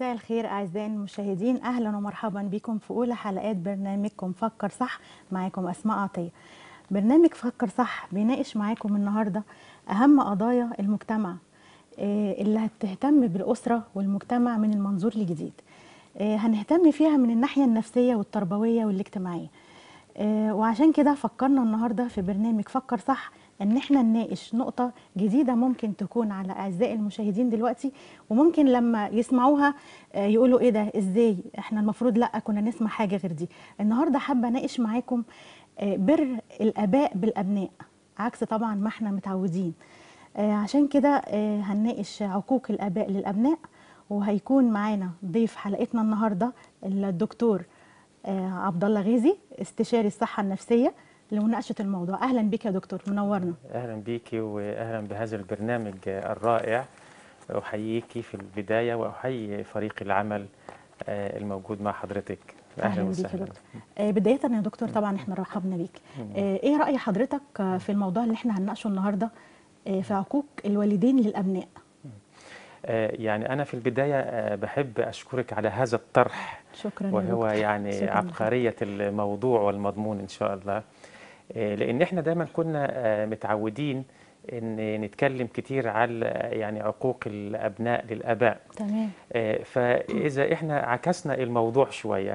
مساء الخير أعزائي المشاهدين أهلا ومرحبا بكم في أولى حلقات برنامجكم فكر صح معاكم أسماء عطية برنامج فكر صح بيناقش معاكم النهاردة أهم قضايا المجتمع آه، اللي هتهتم بالأسرة والمجتمع من المنظور الجديد آه، هنهتم فيها من الناحية النفسية والتربوية والاجتماعية آه، وعشان كده فكرنا النهارده في برنامج فكر صح ان احنا نناقش نقطة جديدة ممكن تكون على اعزائي المشاهدين دلوقتي وممكن لما يسمعوها آه، يقولوا ايه ده ازاي احنا المفروض لا كنا نسمع حاجة غير دي النهارده حابة اناقش معاكم آه، بر الاباء بالابناء عكس طبعا ما احنا متعودين آه، عشان كده آه، هنناقش عقوق الاباء للابناء وهيكون معانا ضيف حلقتنا النهارده الدكتور آه، عبد الله غيزي استشاري الصحه النفسيه لمناقشه الموضوع اهلا بك يا دكتور منورنا اهلا بيكي واهلا بهذا البرنامج الرائع احييكي في البدايه واحيي فريق العمل آه، الموجود مع حضرتك اهلا بك يا دكتور آه، بدايه يا دكتور طبعا احنا رحبنا بيك آه، ايه راي حضرتك آه، في الموضوع اللي احنا هنناقشه النهارده آه، في عقوق الوالدين للابناء آه، يعني انا في البدايه آه، بحب اشكرك على هذا الطرح شكرا يا وهو دكتور. يعني شكراً عبقريه الموضوع والمضمون ان شاء الله آه، لان احنا دايما كنا آه، متعودين ان نتكلم كتير على آه، يعني عقوق الابناء للاباء تمام آه، فإذا إحنا عكسنا الموضوع شوية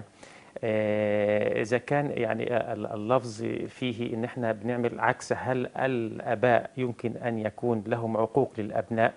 آه، إذا كان يعني ال- اللفظ فيه إن إحنا بنعمل عكس هل الآباء يمكن أن يكون لهم عقوق للأبناء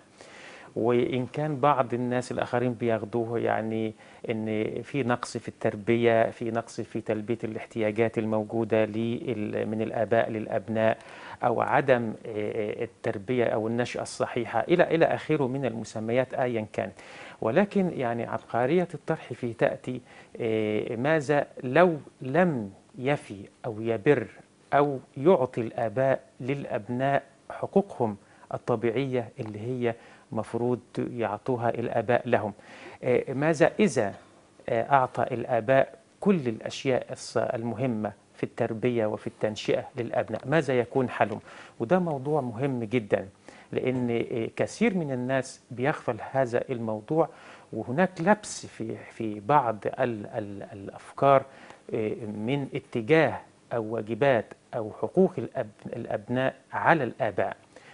وإن كان بعض الناس الآخرين بياخدوه يعني إن في نقص في التربية في نقص في تلبية الاحتياجات الموجودة لل- من الآباء للأبناء أو عدم آه، التربية أو النشأة الصحيحة إلى إلى آخره من المسميات أيا كانت ولكن يعني عبقرية الطرح فيه تأتي آه، ماذا لو لم يفي أو يبر أو يعطي الآباء للأبناء حقوقهم الطبيعية اللي هي مفروض يعطوها الآباء لهم آه، ماذا إذا آه، أعطى الآباء كل الأشياء الص- المهمة في التربية وفي التنشئة للأبناء ماذا يكون حلهم وده موضوع مهم جدا لأن آه، كثير من الناس بيغفل هذا الموضوع وهناك لبس في في بعض ال ال الأفكار آه، من اتجاه أو واجبات أو حقوق الأب الأبناء على الآباء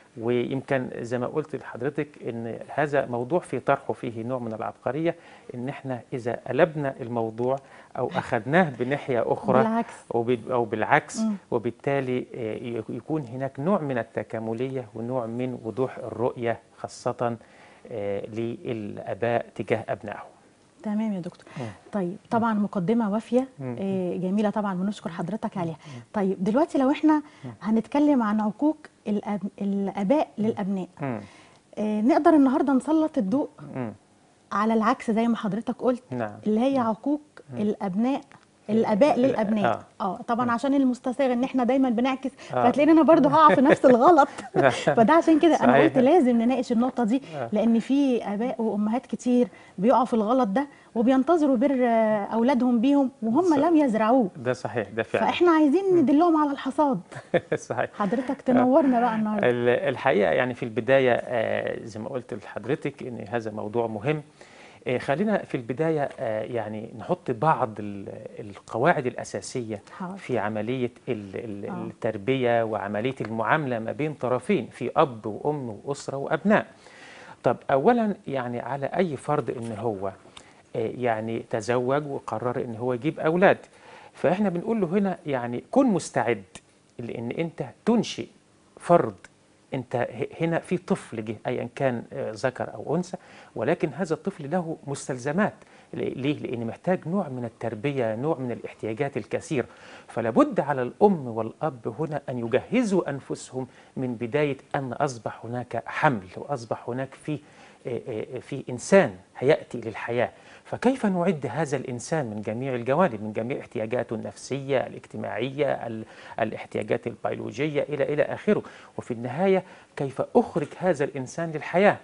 ويمكن زي ما قلت لحضرتك ان هذا موضوع في طرحه فيه نوع من العبقريه ان احنا اذا قلبنا الموضوع او اخذناه بناحيه اخرى بالعكس. وب- او بالعكس مم. وبالتالي آه، ي- يكون هناك نوع من التكامليه ونوع من وضوح الرؤيه خاصه آه، للاباء تجاه ابنائهم تمام يا دكتور مم. طيب طبعا مقدمه وافيه مم. آه، جميله طبعا بنشكر حضرتك عليها طيب دلوقتي لو احنا هنتكلم عن عقوق الأب... الاباء للابناء مم. آه، نقدر النهارده نسلط الضوء مم. على العكس زي ما حضرتك قلت نعم اللي هي عقوق الابناء الاباء للابناء آه. اه طبعا عشان المستساغ ان احنا دايما بنعكس آه. فهتلاقيني انا برضو هقع في نفس الغلط فده عشان كده انا صحيح. قلت لازم نناقش النقطه دي آه. لان في اباء وامهات كتير بيقعوا في الغلط ده وبينتظروا بر آه، اولادهم بيهم وهم صح. لم يزرعوه ده صحيح ده فعلا فاحنا عايزين ندلهم على الحصاد صحيح حضرتك تنورنا بقى النهارده ال- الحقيقه يعني في البدايه آه، زي ما قلت لحضرتك ان هذا موضوع مهم آه، خلينا في البدايه آه، يعني نحط بعض ال- القواعد الاساسيه حاضر. في عمليه ال- ال- آه. التربيه وعمليه المعامله ما بين طرفين في اب وام واسره وابناء طب اولا يعني على اي فرد ان هو آه، يعني تزوج وقرر ان هو يجيب اولاد فاحنا بنقول له هنا يعني كن مستعد لان انت تنشئ فرد انت ه- هنا في طفل جه ايا كان آه، ذكر او انثى ولكن هذا الطفل له مستلزمات ل- ليه؟ لان محتاج نوع من التربيه، نوع من الاحتياجات الكثير، فلا بد على الام والاب هنا ان يجهزوا انفسهم من بدايه ان اصبح هناك حمل واصبح هناك في آه، آه، في انسان هياتي للحياه، فكيف نعد هذا الانسان من جميع الجوانب، من جميع احتياجاته النفسيه، الاجتماعيه، ال- الاحتياجات البيولوجيه الى الى اخره، وفي النهايه كيف اخرج هذا الانسان للحياه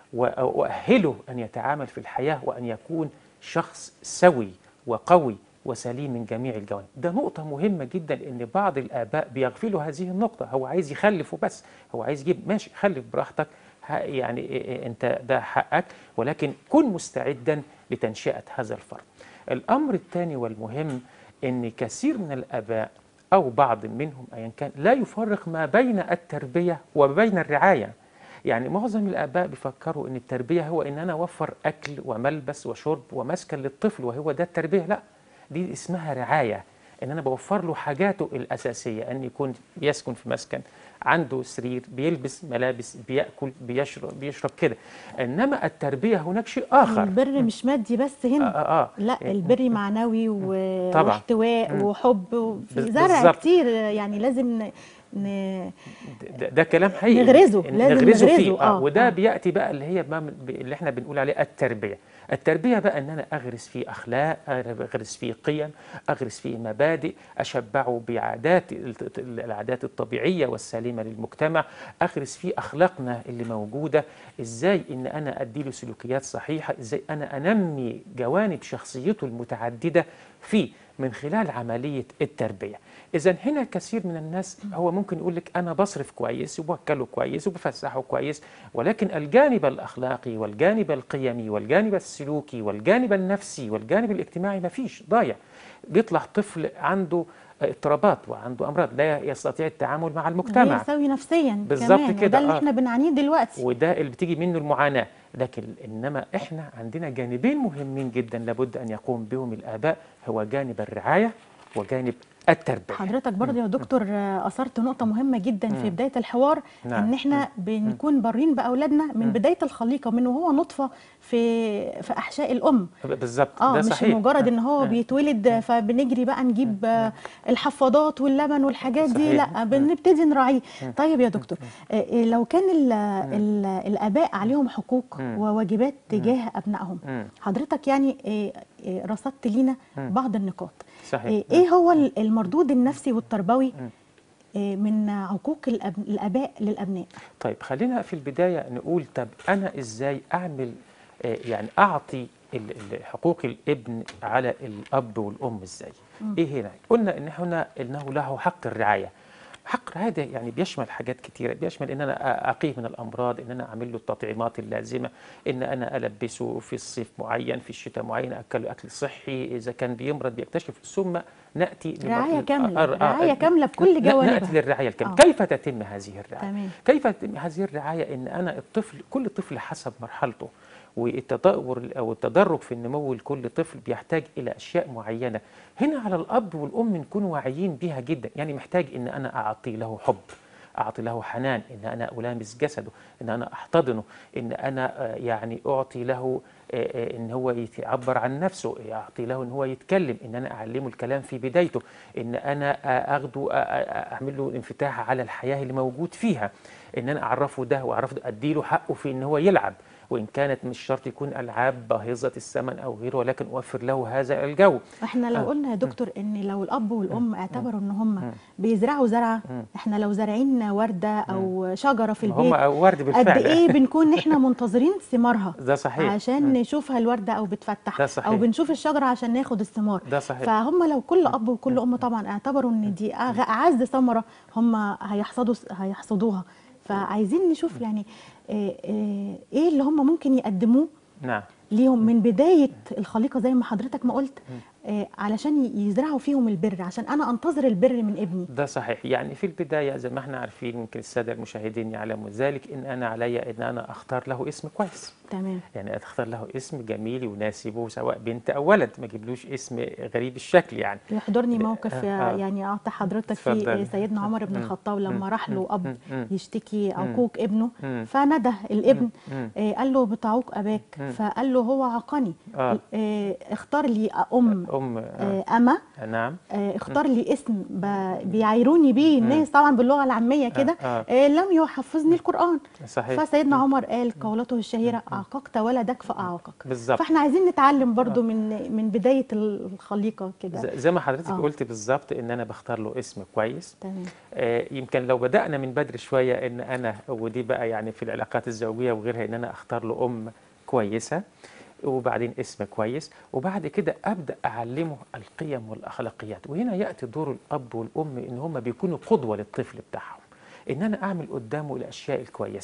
وأؤهله أن يتعامل في الحياة وأن يكون شخص سوي وقوي وسليم من جميع الجوانب ده نقطة مهمة جدا إن بعض الآباء بيغفلوا هذه النقطة هو عايز يخلف وبس هو عايز يجيب ماشي خلف براحتك ه- يعني إيه- إيه انت ده حقك ولكن كن مستعدا لتنشئه هذا الفرد. الامر الثاني والمهم ان كثير من الاباء او بعض منهم ايا كان لا يفرق ما بين التربيه وبين الرعايه. يعني معظم الاباء بيفكروا ان التربيه هو ان انا اوفر اكل وملبس وشرب ومسكن للطفل وهو ده التربيه لا دي اسمها رعايه ان انا بوفر له حاجاته الاساسيه ان يكون بيسكن في مسكن عنده سرير بيلبس ملابس بياكل بيشرب بيشرب كده انما التربيه هناك شيء اخر البر مش مادي بس آه هنا آه آه. لا البر معنوي و- طبعا. واحتواء مم. وحب وفي بز- زرع بالظبط. كتير يعني لازم ن... ن... ده, ده كلام حقيقي نغرزه، إن لازم نغرزه نغرزه، فيه آه، آه وده آه. بياتي بقى اللي هي بقى من- ب- اللي احنا بنقول عليه التربيه التربيه بقى ان انا اغرس فيه اخلاق اغرس فيه قيم اغرس فيه مبادئ اشبعه بعادات الت- العادات الطبيعيه والسليمه للمجتمع اغرس فيه اخلاقنا اللي موجوده ازاي ان انا اديله سلوكيات صحيحه ازاي انا انمي جوانب شخصيته المتعدده فيه من خلال عمليه التربيه اذا هنا كثير من الناس هو ممكن يقول لك انا بصرف كويس وبوكله كويس وبفسحه كويس ولكن الجانب الاخلاقي والجانب القيمي والجانب السلوكي والجانب النفسي والجانب الاجتماعي ما فيش ضايع بيطلع طفل عنده اضطرابات وعنده امراض لا يستطيع التعامل مع غير المجتمع سوي نفسيا بالظبط كمان كده، وده اللي آه. احنا بنعانيه دلوقتي وده اللي بتيجي منه المعاناة لكن إنما إحنا عندنا جانبين مهمين جدا لابد أن يقوم بهم الآباء هو جانب الرعاية وجانب التربية حضرتك برضه يا دكتور آه، اثرت نقطه مهمه جدا في بدايه الحوار نعم. ان احنا بنكون بارين باولادنا من بدايه الخليقه من وهو نطفه في في احشاء الام بالظبط اه ده مش صحيح مجرد ان هو آه. بيتولد فبنجري بقى نجيب آه، الحفاضات واللبن والحاجات دي صحيح. لا بنبتدي نراعيه طيب يا دكتور آه، آه، لو كان ال ال الاباء عليهم حقوق وواجبات تجاه ابنائهم مم. حضرتك يعني آه، آه، رصدت لينا بعض النقاط صحيح. آه، ايه هو ال- المردود النفسي والتربوي آه، من عقوق الأب- الاباء للابناء طيب خلينا في البداية نقول طب أنا إزاي أعمل آه، يعني أعطي ال- ال- حقوق الابن على الأب والأم إزاي إيه هنا قلنا إن هنا إنه له حق الرعاية حق الرعاية ده يعني بيشمل حاجات كتيرة بيشمل إن أنا أ- أقيه من الأمراض إن أنا أعمل له التطعيمات اللازمة إن أنا ألبسه في الصيف معين في الشتاء معين أكله أكل صحي إذا كان بيمرض بيكتشف ثم نأتي لمر- رعاية كاملة، آه، آه، رعاية كاملة بكل ن- جوانبها. نأتي للرعاية الكاملة آه. كيف تتم هذه الرعاية تمام. كيف تتم هذه الرعاية إن أنا الطفل كل طفل حسب مرحلته والتطور أو التدرج في النمو لكل طفل بيحتاج إلى أشياء معينة هنا على الأب والأم نكون واعيين بيها جدا يعني محتاج إن أنا أعطي له حب أعطي له حنان إن أنا ألامس جسده إن أنا أحتضنه إن أنا آه، يعني أعطي له آه، آه، إن هو يعبر عن نفسه أعطي له إن هو يتكلم إن أنا أعلمه الكلام في بدايته إن أنا آه، أخده آه، آه، أعمل له انفتاح على الحياة اللي موجود فيها إن أنا أعرفه ده وأعرفه ده أديله حقه في إن هو يلعب وإن كانت مش شرط يكون ألعاب باهظة الثمن أو غيره ولكن أوفر له هذا الجو احنا لو آه. قلنا يا دكتور ان لو الاب والام اعتبروا ان هم بيزرعوا زرعه احنا لو زارعين ورده او شجره في هم البيت ورد قد بالفعل ايه بنكون احنا منتظرين ثمارها ده صحيح عشان نشوفها الورده او بتفتح ده صحيح. او بنشوف الشجره عشان ناخد الثمار ده صحيح. فهم لو كل اب وكل ام طبعا اعتبروا ان دي أغ- اعز ثمره هم هيحصدوا هيحصدوها فعايزين نشوف يعني آه، آه، ايه اللي هم ممكن يقدموه نعم ليهم من بدايه الخليقه زي ما حضرتك ما قلت آه، علشان ي- يزرعوا فيهم البر عشان انا انتظر البر من ابني ده صحيح يعني في البداية زي ما احنا عارفين يمكن السادة المشاهدين يعلموا ذلك إن أنا علي إن أنا أختار له اسم كويس تمام يعني أختار له اسم جميل يناسبه سواء بنت أو ولد ما أجيبلوش اسم غريب الشكل يعني يحضرني موقف آه، يا- آه. يعني اعطى حضرتك في اتفضل. سيدنا عمر بن مم. الخطاب لما راح له اب مم. مم. يشتكي عقوق ابنه مم. فنده الابن مم. آه، قال له بتعوق اباك فقال له هو عاقني آه. آه، اختار لي ام أم آه. آه، اما نعم آه، اختار لي اسم ب- بيعايروني بيه الناس طبعا باللغه العاميه كده آه. آه، لم يحفظني القران صحيح فسيدنا عمر قال قولته الشهيره اعققت ولدك فاعاقك بالظبط. فاحنا عايزين نتعلم برضو من من بدايه الخليقه كده ز- زي ما حضرتك آه. قلت بالظبط إن أنا بختار له اسم كويس تمام آه، يمكن لو بدأنا من بدري شوية إن أنا ودي بقى يعني في العلاقات الزوجية وغيرها إن أنا أختار له أم كويسة وبعدين اسم كويس وبعد كده أبدأ أعلمه القيم والأخلاقيات وهنا يأتي دور الأب والأم إن هم بيكونوا قدوة للطفل بتاعهم إن أنا أعمل قدامه الأشياء الكويسة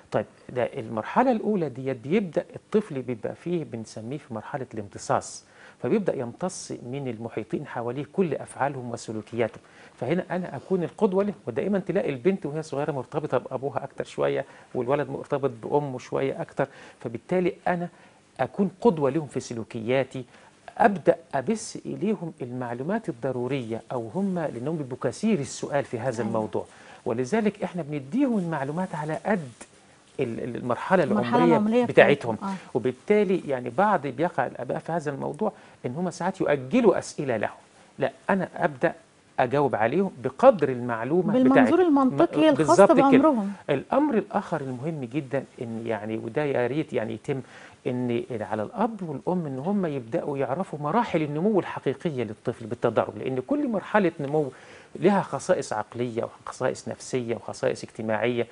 طيب ده المرحله الاولى ديت بيبدا الطفل بيبقى فيه بنسميه في مرحله الامتصاص فبيبدا يمتص من المحيطين حواليه كل افعالهم وسلوكياتهم فهنا انا اكون القدوه له ودائما تلاقي البنت وهي صغيره مرتبطه بابوها اكتر شويه والولد مرتبط بامه شويه اكتر فبالتالي انا اكون قدوه لهم في سلوكياتي ابدا ابث اليهم المعلومات الضروريه او هم لانهم بيبقوا كثير السؤال في هذا أيوة. الموضوع ولذلك احنا بنديهم المعلومات على قد ال- ال- المرحله المرحلة العمريه العمرية بتاعتهم بتاعتهم، آه. وبالتالي يعني بعض بيقع الاباء في هذا الموضوع ان هم ساعات يؤجلوا اسئله لهم لا انا ابدا اجاوب عليهم بقدر المعلومه بالمنظور بتاعتهم. المنطقي م- الخاص بالظبط كده. بعمرهم. الامر الاخر المهم جدا ان يعني وده يا ريت يعني يتم ان على الاب والام ان هم يبداوا يعرفوا مراحل النمو الحقيقيه للطفل بالتدرج لان كل مرحله نمو لها خصائص عقليه وخصائص نفسيه وخصائص اجتماعيه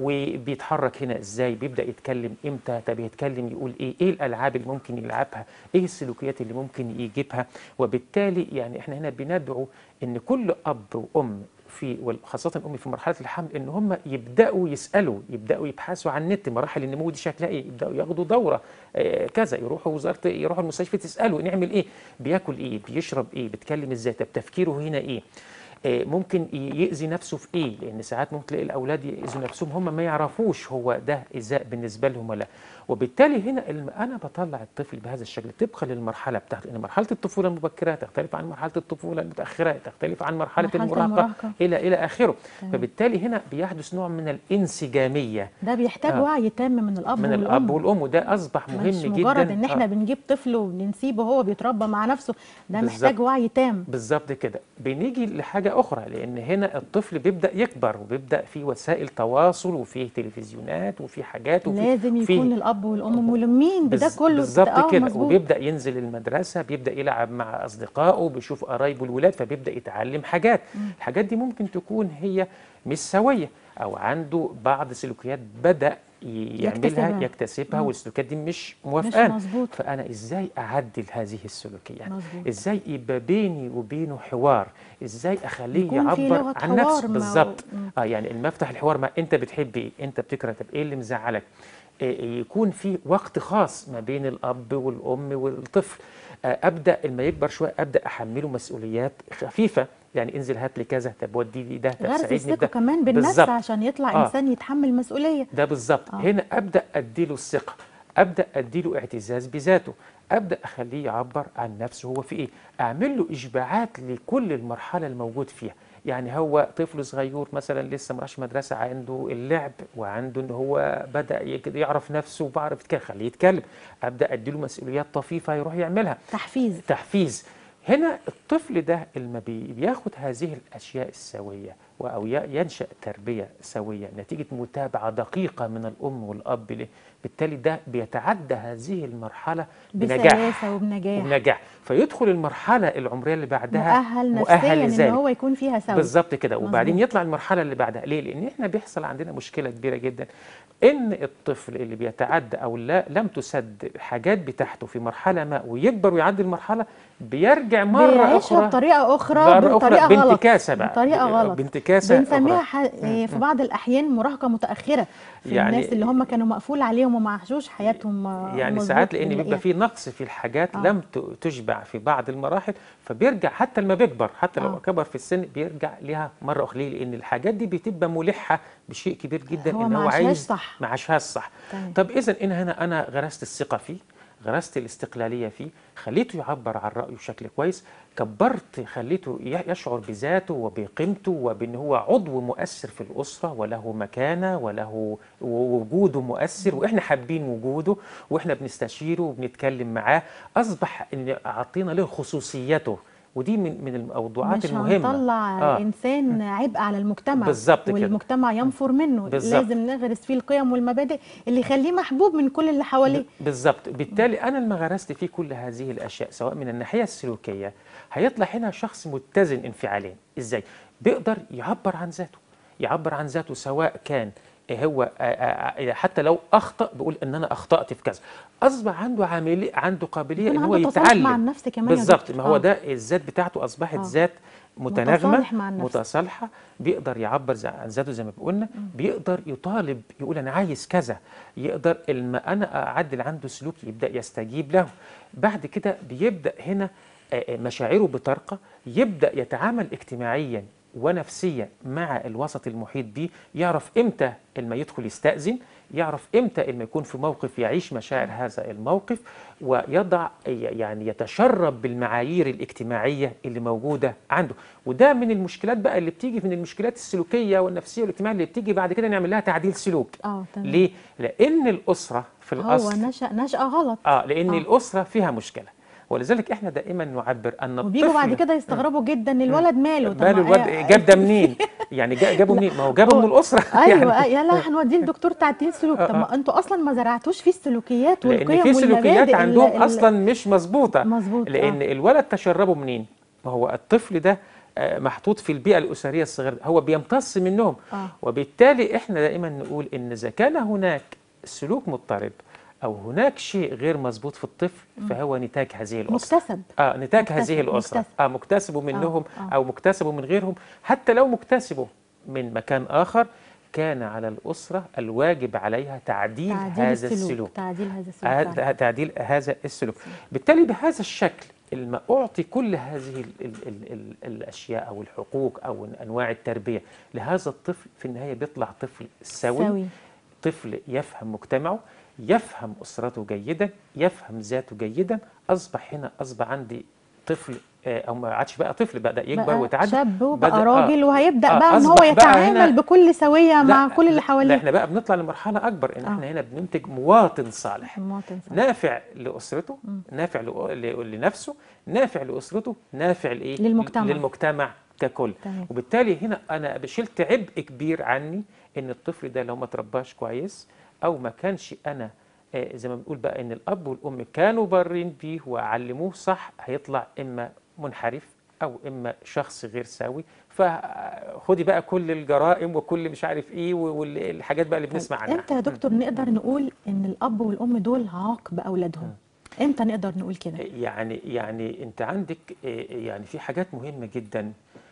وبيتحرك هنا ازاي بيبدا يتكلم امتى طب يتكلم يقول ايه ايه الالعاب اللي ممكن يلعبها ايه السلوكيات اللي ممكن يجيبها وبالتالي يعني احنا هنا بندعو ان كل اب وام في وخاصة الأم في مرحلة الحمل إن هم يبدأوا يسألوا يبدأوا يبحثوا عن النت مراحل النمو دي شكلها إيه يبدأوا ياخدوا دورة آه كذا يروحوا وزارة يروحوا المستشفى تسألوا نعمل إيه بياكل إيه بيشرب إيه بيتكلم إزاي طب تفكيره هنا إيه آه، ممكن ي- يأذي نفسه في ايه لان ساعات ممكن تلاقي الاولاد يأذوا نفسهم هم ما يعرفوش هو ده ايذاء بالنسبه لهم ولا وبالتالي هنا الم- انا بطلع الطفل بهذا الشكل طبقا للمرحله بتاعته لان مرحله الطفوله المبكره تختلف عن مرحله الطفوله المتاخره تختلف عن مرحله, مرحلة المراهقه المراهقة. الى الى اخره تمام. فبالتالي هنا بيحدث نوع من الانسجاميه ده بيحتاج آه. وعي تام من الاب من والام الاب والام وده اصبح مهم مش جدا مجرد ان احنا آه. بنجيب طفل وبنسيبه هو بيتربى مع نفسه ده بالظبط. محتاج وعي تام بالظبط كده بنيجي لحاجة أخرى لأن هنا الطفل بيبدأ يكبر وبيبدأ في وسائل تواصل وفيه تلفزيونات وفي حاجات وفي لازم وفيه- يكون الاب والام ملمين بده بز- كله بالظبط آه، كده مظبوط. وبيبدا ينزل المدرسه بيبدا يلعب مع اصدقائه بيشوف قرايبه الولاد فبيبدا يتعلم حاجات الحاجات دي ممكن تكون هي مش سويه او عنده بعض سلوكيات بدا ي- يعملها يكتسبها. يكتسبها مم. والسلوكيات دي مش موافقان مظبوط. فانا ازاي اعدل هذه السلوكيات مظبوط. ازاي يبقى بيني وبينه حوار ازاي اخليه يكون في يعبر لغة عن حوار نفسه مع- بالظبط مم. اه يعني المفتح الحوار ما انت بتحب ايه انت بتكره طب ايه اللي مزعلك إيه يكون في وقت خاص ما بين الاب والام والطفل آه، ابدا لما يكبر شويه ابدا احمله مسؤوليات خفيفه يعني انزل هات لي كذا طب ودي لي ده طب غرس ساعدني الثقه بده كمان بالنفس بالظبط. عشان يطلع آه. انسان يتحمل مسؤوليه ده بالظبط آه. هنا ابدا اديله الثقه ابدا اديله اعتزاز بذاته ابدا اخليه يعبر عن نفسه هو في ايه اعمل له اشباعات لكل المرحله الموجود فيها يعني هو طفل صغير مثلا لسه ما راحش مدرسه عنده اللعب وعنده ان هو بدا يك- يعرف نفسه وبعرف يتكلم خليه يتكلم ابدا اديله مسؤوليات طفيفه يروح يعملها تحفيز تحفيز هنا الطفل ده لما بي- بياخد هذه الاشياء السويه و- او ي- ينشا تربيه سويه نتيجه متابعه دقيقه من الام والاب له بالتالي ده بيتعدى هذه المرحله بنجاح بسلاسه وبنجاح بنجاح فيدخل المرحله العمريه اللي بعدها مؤهل نفسيا ان لذلك. هو يكون فيها سوي بالظبط كده وبعدين مظبوط. يطلع المرحله اللي بعدها ليه لان احنا بيحصل عندنا مشكله كبيره جدا ان الطفل اللي بيتعدى او لا لم تسد حاجات بتاعته في مرحله ما ويكبر ويعدي المرحله بيرجع مره بيعيشها اخرى بطريقه اخرى مرة بطريقه أخرى غلط بانتكاسة بقى بطريقه غلط بانتكاسة بنسميها أخرى. ح... إيه، في بعض الاحيان مراهقه متاخره في يعني- الناس اللي هم كانوا مقفول عليهم وما عاشوش حياتهم آه، يعني مظبوط ساعات لان بيبقى بنلاقيها. في نقص في الحاجات آه. لم ت- تشبع في بعض المراحل فبيرجع حتى لما بيكبر حتى لو آه. كبر في السن بيرجع لها مره اخرى ليه؟ لان الحاجات دي بتبقى ملحه بشيء كبير جدا هو ان ما هو عاشهاش عايز صح. ما عاشهاش صح تمام. طب اذا ان هنا انا غرست الثقه فيه غرست الاستقلاليه فيه خليته يعبر عن رايه بشكل كويس كبرت خليته ي- يشعر بذاته وبقيمته وبان هو عضو مؤثر في الاسره وله مكانه وله وجوده مؤثر واحنا حابين وجوده واحنا بنستشيره وبنتكلم معاه اصبح ان اعطينا له خصوصيته ودي من من الموضوعات مش المهمه هنطلع آه. انسان عبء على المجتمع بالظبط كده. والمجتمع ينفر منه بالظبط. لازم نغرس فيه القيم والمبادئ اللي يخليه محبوب من كل اللي حواليه ب- بالظبط بالتالي انا لما غرست فيه كل هذه الاشياء سواء من الناحيه السلوكيه هيطلع هنا شخص متزن انفعاليا ازاي بيقدر يعبر عن ذاته يعبر عن ذاته سواء كان هو آه، آه، آه، حتى لو اخطا بيقول ان انا اخطات في كذا اصبح عنده عامل عنده قابليه يكون ان هو عنده تصالح يتعلم مع النفس كمان يا بالظبط دكتور. ما هو آه. ده الذات بتاعته اصبحت آه. ذات متناغمه متصالح مع النفس. متصالحه بيقدر يعبر ز- عن ذاته زي ما بقولنا بيقدر يطالب يقول انا عايز كذا يقدر لما انا اعدل عنده سلوك يبدا يستجيب له بعد كده بيبدا هنا آه، آه، مشاعره بترقى يبدا يتعامل اجتماعيا ونفسيا مع الوسط المحيط بيه يعرف امتى لما يدخل يستأذن يعرف امتى لما يكون في موقف يعيش مشاعر هذا الموقف ويضع يعني يتشرب بالمعايير الاجتماعيه اللي موجوده عنده وده من المشكلات بقى اللي بتيجي من المشكلات السلوكيه والنفسيه والاجتماعيه اللي بتيجي بعد كده نعمل لها تعديل سلوك اه تمام ليه لان الاسره في هو الاصل نشأ نشأة غلط اه لان آه. الاسره فيها مشكله ولذلك احنا دائما نعبر ان وبيجوا بعد الطفل كده يستغربوا جدا ان الولد ماله طب ماله ما- الواد جاب ده منين يعني جا- جابه منين ما هو جابه من الاسره ايوه يعني يا لا هنوديه لدكتور تعديل سلوك طب ما انتوا اصلا ما زرعتوش فيه السلوكيات والقيم لان في سلوكيات والمبادئ عندهم ال- ال- اصلا مش مظبوطه مظبوط، لان آه. الولد تشربه منين ما هو الطفل ده آه، محطوط في البيئه الاسريه الصغيره هو بيمتص منهم آه. وبالتالي احنا دائما نقول ان اذا كان هناك سلوك مضطرب او هناك شيء غير مظبوط في الطفل فهو نتاج هذه الاسره مكتسب اه نتاج مكتسب- هذه الاسره مكتسب. اه مكتسبه منهم آه. او مكتسبه من غيرهم حتى لو مكتسبه من مكان اخر كان على الاسره الواجب عليها تعديل, تعديل هذا السلوك السلوك تعديل هذا السلوك فعلا. هذا تعديل هذا السلوك بالتالي بهذا الشكل لما أعطي كل هذه ال ال ال ال الأشياء أو الحقوق أو أنواع التربية لهذا الطفل في النهاية بيطلع طفل سوي, سوي. طفل يفهم مجتمعه يفهم أسرته جيدا يفهم ذاته جيدا أصبح هنا أصبح عندي طفل آه، أو ما عادش بقى طفل بدأ يكبر بقى ويتعدى شاب وبقى بدأ- آه، راجل وهيبدأ آه، بقى ان هو أصبح بقى يتعامل هنا- بكل سوية مع لا، كل اللي لا حواليه احنا بقى بنطلع لمرحلة أكبر إن آه. احنا هنا بننتج مواطن صالح مواطن صح. نافع لأسرته نافع لأ- ل- لنفسه نافع لأسرته نافع لإيه؟ للمجتمع. للمجتمع ككل تمام. وبالتالي هنا أنا شلت عبء كبير عني إن الطفل ده لو ما ترباش كويس أو ما كانش أنا آه، زي ما بنقول بقى إن الأب والأم كانوا بارين بيه وعلموه صح هيطلع إما منحرف أو إما شخص غير سوي فخدي بقى كل الجرائم وكل مش عارف إيه والحاجات بقى اللي بنسمع عنها امتى يا دكتور نقدر نقول ان الاب والام دول عاق باولادهم امتى نقدر نقول كده يعني يعني انت عندك آه، يعني في حاجات مهمه جدا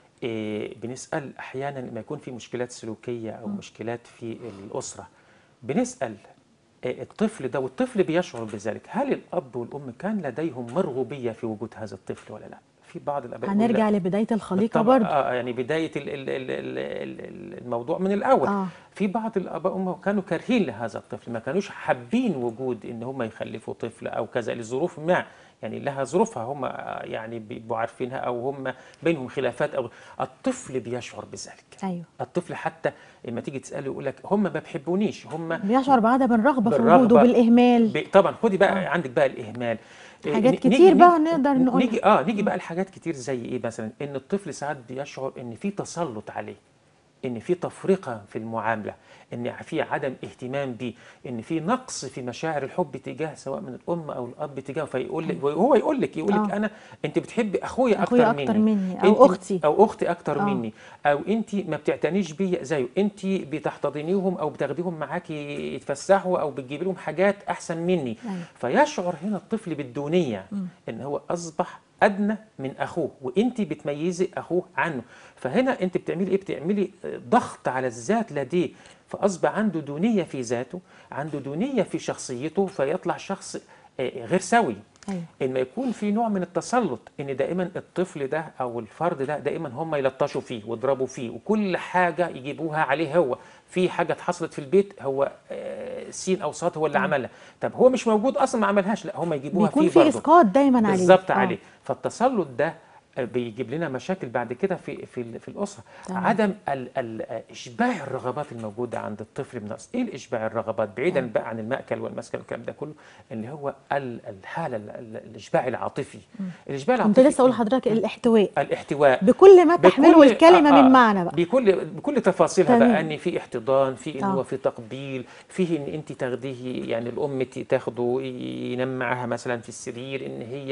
آه، بنسال احيانا لما يكون في مشكلات سلوكيه او مشكلات في الاسره بنسال آه، الطفل ده والطفل بيشعر بذلك هل الاب والام كان لديهم مرغوبيه في وجود هذا الطفل ولا لا في بعض الاباء يقول هنرجع لا. لبدايه الخليقه بالطبع، برضه آه يعني بدايه ال ال ال ال ال الموضوع من الاول آه. في بعض الاباء هم كانوا كارهين لهذا الطفل ما كانوش حابين وجود ان هم يخلفوا طفل او كذا لظروف ما يعني لها ظروفها هم آه، يعني بيبقوا عارفينها او هم بينهم خلافات او الطفل بيشعر بذلك ايوه الطفل حتى لما تيجي تساله يقول لك هم ما بيحبونيش هم بيشعر بعدم الرغبه في بالرغبة. وجوده بالاهمال ب... طبعا خدي بقى عندك بقى الاهمال إيه، حاجات ن- كتير نيجي- بقى نيجي- نقدر نقولها. نيجي اه نيجي بقى لحاجات كتير زي ايه مثلا ان الطفل ساعات بيشعر ان في تسلط عليه ان في تفرقه في المعامله ان في عدم اهتمام بيه ان في نقص في مشاعر الحب تجاه سواء من الام او الاب تجاهه فيقول لك وهو يقول لك يقول لك آه. انا انت بتحبي اخويا أخويا اكتر أكتر مني مني، أو أنت- أختي. او اختي اكتر آه. مني او انت ما بتعتنيش بيا زيه انت بتحتضنيهم او بتاخديهم معاكي يتفسحوا او بتجيبي لهم حاجات احسن مني أيوة. فيشعر هنا الطفل بالدونيه ان هو اصبح ادنى من اخوه وانت بتميزي اخوه عنه فهنا انت بتعملي ايه بتعملي آه، ضغط على الذات لديه فاصبح عنده دونيه في ذاته عنده دونيه في شخصيته فيطلع شخص آه، غير سوي أيوة. ان يكون في نوع من التسلط ان دائما الطفل ده او الفرد ده دائما هم يلطشوا فيه ويضربوا فيه وكل حاجه يجيبوها عليه هو في حاجه حصلت في البيت هو آه، سين او صاد هو اللي عملها طب هو مش موجود اصلا ما عملهاش لا هم يجيبوها بيكون فيه في برضه. اسقاط دايما عليه بالظبط آه. عليه فالتسلط ده آه، بيجيب لنا مشاكل بعد كده في في ال- في الاسره تمام. عدم ال ال آه، اشباع الرغبات الموجوده عند الطفل من الأصل. ايه الاشباع الرغبات بعيدا بقى عن الماكل والمسكن والكلام ده كله اللي هو ال- الحاله ال- ال- الاشباع العاطفي الاشباع كنت العاطفي لسه اقول لحضرتك الاحتواء الاحتواء بكل ما تحمله بكل- الكلمه آه، آه، من معنى بقى بكل بكل تفاصيلها تمام. بقى ان في احتضان في ان آه. هو في تقبيل فيه ان انت تاخديه يعني الام ت- تاخده ينام معاها مثلا في السرير ان هي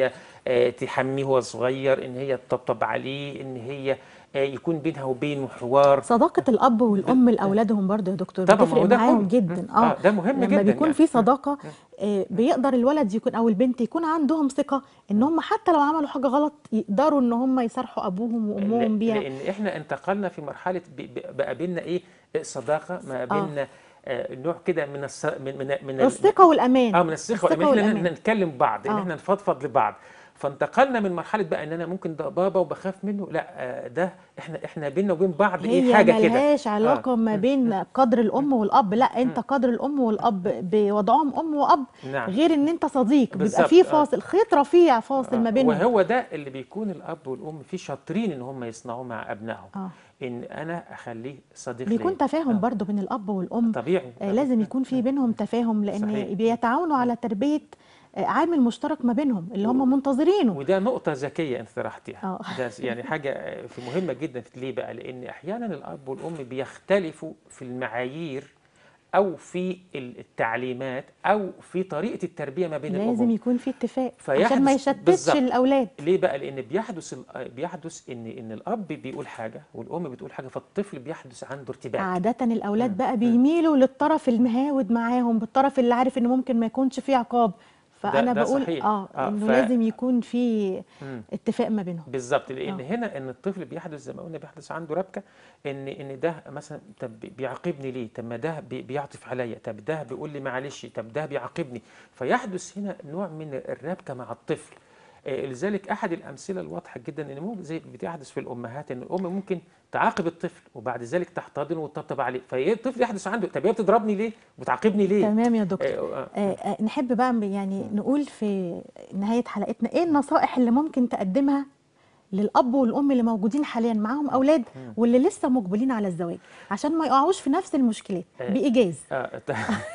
آه، تحميه وهو صغير ان هي تطبطب عليه ان هي آه، يكون بينها وبينه حوار صداقة الأب والأم لأولادهم برضه يا دكتور طبعا، ما بتفرق هو ده معاهم كله. جدا مم. آه، ده مهم لما جدا بيكون يعني. في صداقة آه، بيقدر الولد يكون أو البنت يكون عندهم ثقة إن هم حتى لو عملوا حاجة غلط يقدروا إن هم يصارحوا أبوهم وأمهم ل- بيها لان احنا انتقلنا في مرحله ب- ب- بقى بينا ايه صداقه ما بيننا آه، نوع كده من الص... من من من ال- الثقة والأمان اه من الثقه الثقة ان احنا والأمان. ن- نتكلم بعض ان آه. احنا نفضفض لبعض فانتقلنا من مرحله بقى ان انا ممكن ده بابا وبخاف منه لا آه، ده احنا احنا بيننا وبين بعض ايه هي حاجه كده ملهاش علاقة آه. ما بين قدر الأم والأب لا أنت قدر الأم والأب بوضعهم أم وأب نعم. غير إن أنت صديق بيبقى بالظبط، في آه. فاصل خيط رفيع فاصل ما آه، بينهم وهو ده اللي بيكون الاب والام فيه شاطرين ان هم يصنعوه مع ابنائهم آه. ان انا اخليه صديق بيكون ليا. تفاهم آه. برضو بين الأب والأم طبيعي آه، لازم يكون في بينهم تفاهم لان صحيح. بيتعاونوا على تربيه آه، عامل مشترك ما بينهم اللي هم منتظرينه وده نقطة ذكية أنت طرحتيها آه. ده يعني حاجة في مهمة جدا ليه بقى؟ لأن أحيانا الأب والأم بيختلفوا في المعايير أو في التعليمات أو في طريقة التربية ما بين لازم الأبوين يكون في اتفاق فيحدث- عشان ما يشتتش بالظبط. الاولاد ليه بقى؟ لأن بيحدث ال- بيحدث إن إن الأب بيقول حاجة والأم بتقول حاجة فالطفل بيحدث عنده ارتباك عاده الاولاد بقى بيميلوا للطرف المهاود معاهم بالطرف اللي عارف ان ممكن ما يكونش فيه عقاب فانا ده بقول صحيح. اه آه، انه ف- لازم يكون في مم. اتفاق ما بينهم بالظبط لان آه. هنا ان الطفل بيحدث زي ما قلنا بيحدث عنده ربكه ان ان ده مثلا طب بيعاقبني ليه؟ طب ما ده بي- بيعطف عليا، طب ده بيقول لي معلش، طب ده بيعاقبني، فيحدث هنا نوع من الربكه مع الطفل. آه، لذلك احد الامثله الواضحه جدا ان ممكن زي بتحدث في الامهات ان الام ممكن تعاقب الطفل وبعد ذلك تحتضنه وتطبطب عليه، فالطفل يحدث عنده طب هي بتضربني ليه؟ وبتعاقبني ليه؟ تمام يا دكتور آه، آه، آه، آه، نحب بقى يعني نقول في نهاية حلقتنا ايه النصائح اللي ممكن تقدمها للأب والأم اللي موجودين حاليا معاهم أولاد واللي لسه مقبلين على الزواج عشان ما يقعوش في نفس المشكلات آه. بإيجاز آه، ت-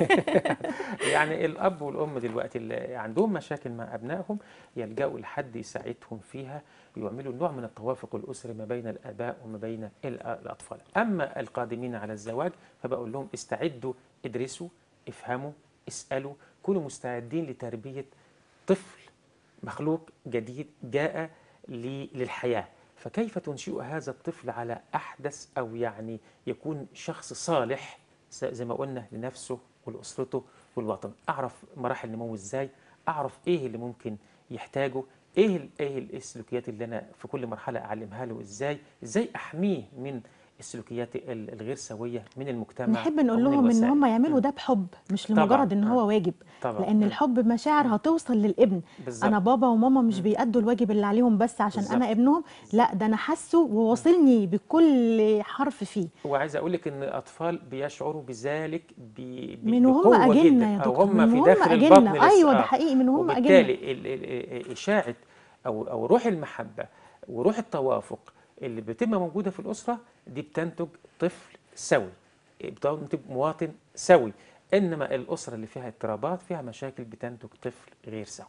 يعني الاب والام دلوقتي اللي عندهم مشاكل مع ابنائهم يلجأوا لحد يساعدهم فيها ويعملوا نوع من التوافق الاسري ما بين الاباء وما بين ال- الاطفال اما القادمين على الزواج فبقول لهم استعدوا ادرسوا افهموا اسالوا كونوا مستعدين لتربيه طفل مخلوق جديد جاء ل- للحياة فكيف تنشئ هذا الطفل على أحدث أو يعني يكون شخص صالح س- زي ما قلنا لنفسه ولأسرته والوطن أعرف مراحل نموه إزاي أعرف إيه اللي ممكن يحتاجه إيه ال- إيه السلوكيات اللي أنا في كل مرحلة أعلمها له إزاي إزاي أحميه من السلوكيات ال- الغير سوية من المجتمع نحب أو نقول من لهم ان الوسائل. هم يعملوا مم. ده بحب مش طبعاً، لمجرد ان آه. هو واجب طبعاً، لان مم. الحب مشاعر هتوصل للابن بالظبط. انا بابا وماما مش بيأدوا الواجب اللي عليهم بس عشان انا بالظبط. ابنهم لا ده انا حاسه وواصلني بكل حرف فيه وعايز اقول لك ان الاطفال بيشعروا بذلك ب- ب- من وهم بقوة أجنة جدا يا او دكتور، هم من في وهم داخل أجنة. البطن لسه أيوة ده آه. حقيقي، من وهم أجنة. وبالتالي ال- ال- اشاعه او او روح المحبه وروح التوافق اللي بتبقى موجوده في الاسره دي بتنتج طفل سوي بتنتج مواطن سوي انما الاسره اللي فيها اضطرابات فيها مشاكل بتنتج طفل غير سوي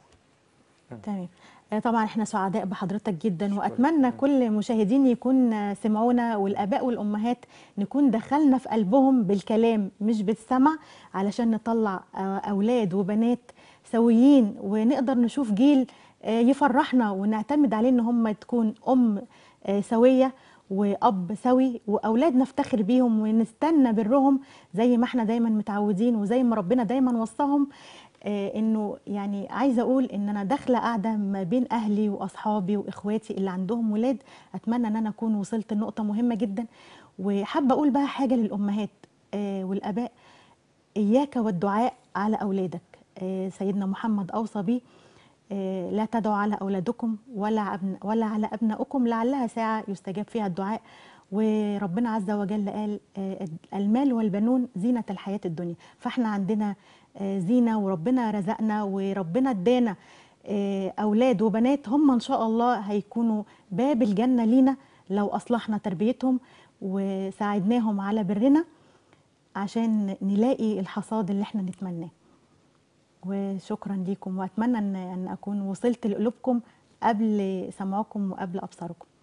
تمام آه، طبعا احنا سعداء بحضرتك جدا شكراً. واتمنى كل مشاهدين يكون آه، سمعونا والاباء والامهات نكون دخلنا في قلبهم بالكلام مش بالسمع علشان نطلع آه، اولاد وبنات سويين ونقدر نشوف جيل آه، يفرحنا ونعتمد عليه ان هم تكون ام آه، سويه واب سوي واولاد نفتخر بيهم ونستنى برهم زي ما احنا دايما متعودين وزي ما ربنا دايما وصاهم آه، انه يعني عايزه اقول ان انا داخله قاعده ما بين اهلي واصحابي واخواتي اللي عندهم ولاد اتمنى ان انا اكون وصلت لنقطه مهمه جدا وحابه اقول بقى حاجه للامهات آه، والاباء اياك والدعاء على اولادك آه، سيدنا محمد اوصى بيه آه، لا تدعوا على اولادكم ولا أبن ولا على ابنائكم لعلها ساعه يستجاب فيها الدعاء وربنا عز وجل قال آه، المال والبنون زينه الحياه الدنيا فاحنا عندنا آه، زينه وربنا رزقنا وربنا ادانا آه، اولاد وبنات هم ان شاء الله هيكونوا باب الجنه لينا لو اصلحنا تربيتهم وساعدناهم على برنا عشان نلاقي الحصاد اللي احنا نتمناه وشكرا ليكم واتمنى ان ان اكون وصلت لقلوبكم قبل سمعكم وقبل ابصاركم